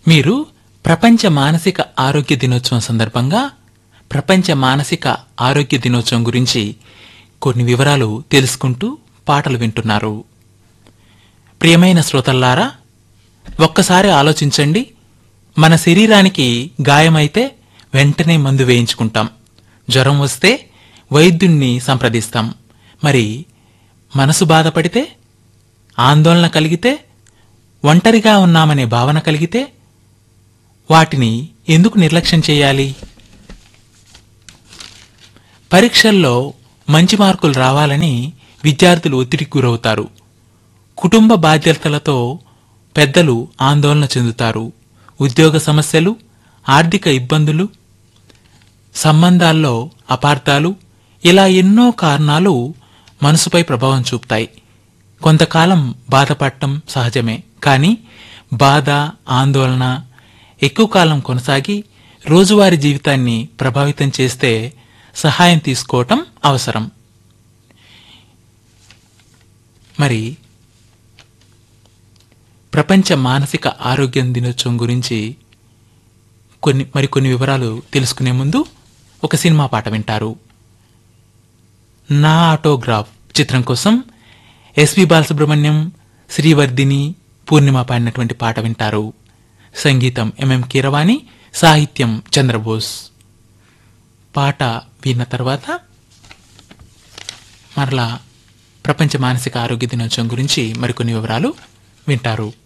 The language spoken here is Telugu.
మీరు ప్రపంచ మానసిక ఆరోగ్య దినోత్సవం సందర్భంగా ప్రపంచ మానసిక ఆరోగ్య దినోత్సవం గురించి కొన్ని వివరాలు తెలుసుకుంటూ పాటలు వింటున్నారు ప్రియమైన శ్రోతల్లారా ఒక్కసారి ఆలోచించండి మన శరీరానికి గాయమైతే వెంటనే మందు వేయించుకుంటాం జ్వరం వస్తే వైద్యుణ్ణి సంప్రదిస్తాం మరి మనసు బాధపడితే ఆందోళన కలిగితే ఒంటరిగా ఉన్నామనే భావన కలిగితే వాటిని ఎందుకు నిర్లక్ష్యం చేయాలి పరీక్షల్లో మంచి మార్కులు రావాలని విద్యార్థులు ఒత్తిడికి గురవుతారు కుటుంబ బాధ్యతలతో పెద్దలు ఆందోళన చెందుతారు ఉద్యోగ సమస్యలు ఆర్థిక ఇబ్బందులు సంబంధాల్లో అపార్థాలు ఇలా ఎన్నో కారణాలు మనసుపై ప్రభావం చూపుతాయి కొంతకాలం బాధపడటం సహజమే కానీ బాధ ఆందోళన ఎక్కువ కాలం కొనసాగి రోజువారీ జీవితాన్ని ప్రభావితం చేస్తే సహాయం తీసుకోవటం అవసరం మరి ప్రపంచ మానసిక ఆరోగ్యం దినోత్సవం గురించి కొన్ని మరికొన్ని వివరాలు తెలుసుకునే ముందు ఒక సినిమా పాట వింటారు నా ఆటోగ్రాఫ్ చిత్రం కోసం ఎస్వి బాలసుబ్రహ్మణ్యం శ్రీవర్ధిని పూర్ణిమ పాడినటువంటి పాట వింటారు సంగీతం ఎంఎం కీరవాణి సాహిత్యం చంద్రబోస్ పాట విన్న తర్వాత మరలా ప్రపంచ మానసిక ఆరోగ్య దినోత్సవం గురించి మరికొన్ని వివరాలు వింటారు